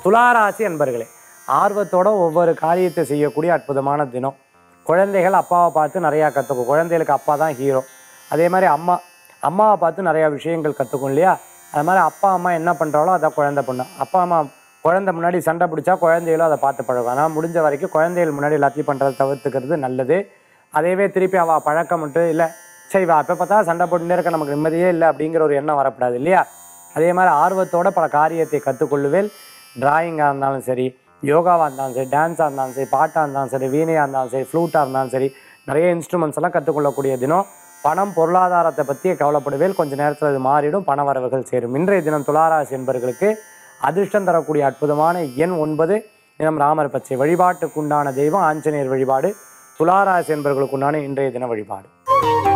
துளாராசி என்பர்களே ஆர்வத்தோட ஒவ்வொரு காரியத்தை செய்யக்கூடிய அற்புதமான தினம் குழந்தைகள் அப்பாவை பார்த்து நிறையா கற்றுக்கும் குழந்தைகளுக்கு அப்பா தான் ஹீரோ அதே மாதிரி அம்மா அம்மாவை பார்த்து நிறையா விஷயங்கள் கற்றுக்கும் இல்லையா அது மாதிரி அப்பா அம்மா என்ன பண்ணுறாலோ அதை குழந்தை பண்ணும் அப்பா அம்மா குழந்தை முன்னாடி சண்டை பிடிச்சா குழந்தைகளும் அதை பார்த்து பழகும் ஆனால் முடிஞ்ச வரைக்கும் குழந்தைகள் முன்னாடி எல்லாத்தையும் பண்ணுறதை தவிர்த்துக்கிறது நல்லது அதேவே திருப்பி அவள் பழக்கம் மட்டும் இல்லை சரி வா எப்போ பார்த்தா சண்டை போட்டுட்டே இருக்க நமக்கு நிம்மதியே இல்லை அப்படிங்கிற ஒரு எண்ணம் வரக்கூடாது இல்லையா அதே மாதிரி ஆர்வத்தோட பல காரியத்தை கற்றுக்கொள்ளுவேல் டிராயிங்காக இருந்தாலும் சரி யோகாவாக இருந்தாலும் சரி டான்ஸாக இருந்தாலும் சரி பாட்டாக இருந்தாலும் சரி வீணையாக இருந்தாலும் சரி ஃப்ளூட்டாக இருந்தாலும் சரி நிறைய இன்ஸ்ட்ருமெண்ட்ஸ் எல்லாம் கற்றுக்கொள்ளக்கூடிய தினம் பணம் பொருளாதாரத்தை பற்றி கவலைப்படுவேல் கொஞ்ச நேரத்தில் அது மாறிடும் பண வரவுகள் சேரும் இன்றைய தினம் துளாராசி என்பவர்களுக்கு அதிர்ஷ்டம் தரக்கூடிய அற்புதமான எண் ஒன்பது தினம் ராமர் பச்சை வழிபாட்டுக்குண்டான தெய்வம் ஆஞ்சநேயர் வழிபாடு துளாராசி என்பவர்களுக்குண்டான இன்றைய தின வழிபாடு